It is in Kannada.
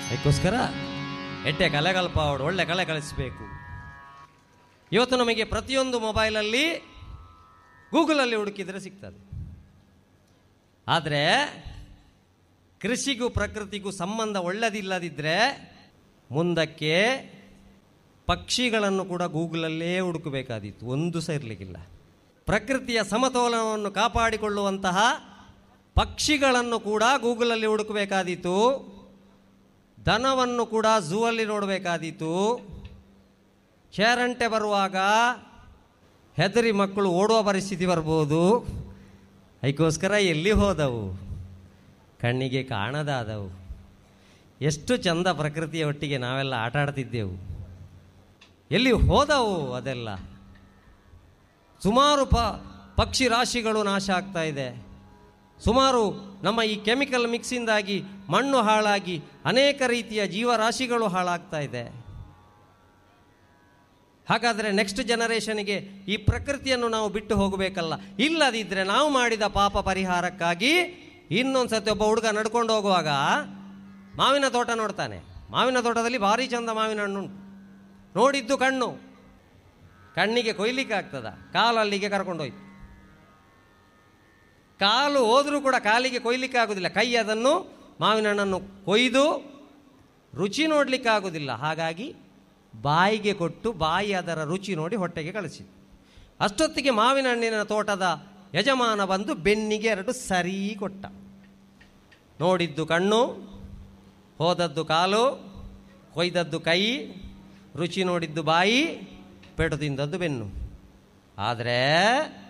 ಅದಕ್ಕೋಸ್ಕರ ಎಟ್ಟೆ ಕಲೆಗಲ್ಪಾವಡು ಒಳ್ಳೆ ಕಲೆ ಕಳಿಸಬೇಕು ಇವತ್ತು ನಮಗೆ ಪ್ರತಿಯೊಂದು ಮೊಬೈಲಲ್ಲಿ ಗೂಗಲಲ್ಲಿ ಹುಡುಕಿದರೆ ಸಿಗ್ತದೆ ಆದರೆ ಕೃಷಿಗೂ ಪ್ರಕೃತಿಗೂ ಸಂಬಂಧ ಒಳ್ಳೆದಿಲ್ಲದಿದ್ದರೆ ಮುಂದಕ್ಕೆ ಪಕ್ಷಿಗಳನ್ನು ಕೂಡ ಗೂಗಲಲ್ಲೇ ಹುಡುಕಬೇಕಾದೀತು ಒಂದು ಸಹ ಇರಲಿಕ್ಕಿಲ್ಲ ಪ್ರಕೃತಿಯ ಸಮತೋಲನವನ್ನು ಕಾಪಾಡಿಕೊಳ್ಳುವಂತಹ ಪಕ್ಷಿಗಳನ್ನು ಕೂಡ ಗೂಗಲಲ್ಲಿ ಹುಡುಕಬೇಕಾದೀತು ದನವನ್ನು ಕೂಡ ಝೂ ಅಲ್ಲಿ ನೋಡಬೇಕಾದೀತು ಚೇರಂಟೆ ಬರುವಾಗ ಹೆದರಿ ಮಕ್ಕಳು ಓಡುವ ಪರಿಸ್ಥಿತಿ ಬರ್ಬೋದು ಅದಕ್ಕೋಸ್ಕರ ಎಲ್ಲಿ ಹೋದವು ಕಣ್ಣಿಗೆ ಕಾಣದಾದವು ಎಷ್ಟು ಚಂದ ಪ್ರಕೃತಿಯ ಒಟ್ಟಿಗೆ ನಾವೆಲ್ಲ ಆಟ ಆಡ್ತಿದ್ದೆವು ಎಲ್ಲಿ ಹೋದವು ಅದೆಲ್ಲ ಸುಮಾರು ಪ ಪಕ್ಷಿ ರಾಶಿಗಳು ನಾಶ ಆಗ್ತಾ ಇದೆ ಸುಮಾರು ನಮ್ಮ ಈ ಕೆಮಿಕಲ್ ಮಿಕ್ಸಿಂದಾಗಿ ಮಣ್ಣು ಹಾಳಾಗಿ ಅನೇಕ ರೀತಿಯ ಜೀವರಾಶಿಗಳು ಹಾಳಾಗ್ತಾ ಇದೆ ಹಾಗಾದರೆ ನೆಕ್ಸ್ಟ್ ಜನರೇಷನ್ಗೆ ಈ ಪ್ರಕೃತಿಯನ್ನು ನಾವು ಬಿಟ್ಟು ಹೋಗಬೇಕಲ್ಲ ಇಲ್ಲದಿದ್ದರೆ ನಾವು ಮಾಡಿದ ಪಾಪ ಪರಿಹಾರಕ್ಕಾಗಿ ಇನ್ನೊಂದು ಸತಿ ಒಬ್ಬ ಹುಡುಗ ನಡ್ಕೊಂಡು ಹೋಗುವಾಗ ಮಾವಿನ ತೋಟ ನೋಡ್ತಾನೆ ಮಾವಿನ ತೋಟದಲ್ಲಿ ಭಾರಿ ಚಂದ ಮಾವಿನ ಹಣ್ಣು ಉಂಟು ನೋಡಿದ್ದು ಕಣ್ಣು ಕಣ್ಣಿಗೆ ಕೊಯ್ಲಿಕ್ಕೆ ಆಗ್ತದ ಕಾಲು ಅಲ್ಲಿಗೆ ಕರ್ಕೊಂಡೋಯ್ತು ಕಾಲು ಹೋದರೂ ಕೂಡ ಕಾಲಿಗೆ ಕೊಯ್ಲಿಕ್ಕೆ ಆಗುದಿಲ್ಲ ಕೈ ಅದನ್ನು ಮಾವಿನ ಹಣ್ಣನ್ನು ಕೊಯ್ದು ರುಚಿ ನೋಡಲಿಕ್ಕೆ ಆಗುವುದಿಲ್ಲ ಹಾಗಾಗಿ ಬಾಯಿಗೆ ಕೊಟ್ಟು ಬಾಯಿ ಅದರ ರುಚಿ ನೋಡಿ ಹೊಟ್ಟೆಗೆ ಕಳಿಸಿ ಅಷ್ಟೊತ್ತಿಗೆ ಮಾವಿನ ಹಣ್ಣಿನ ತೋಟದ ಯಜಮಾನ ಬಂದು ಬೆನ್ನಿಗೆ ಎರಡು ಸರಿ ಕೊಟ್ಟ ನೋಡಿದ್ದು ಕಣ್ಣು ಹೋದದ್ದು ಕಾಲು ಕೊಯ್ದದ್ದು ಕೈ ರುಚಿ ನೋಡಿದ್ದು ಬಾಯಿ ಪೆಟು ತಿಂದದ್ದು ಬೆನ್ನು ಆದರೆ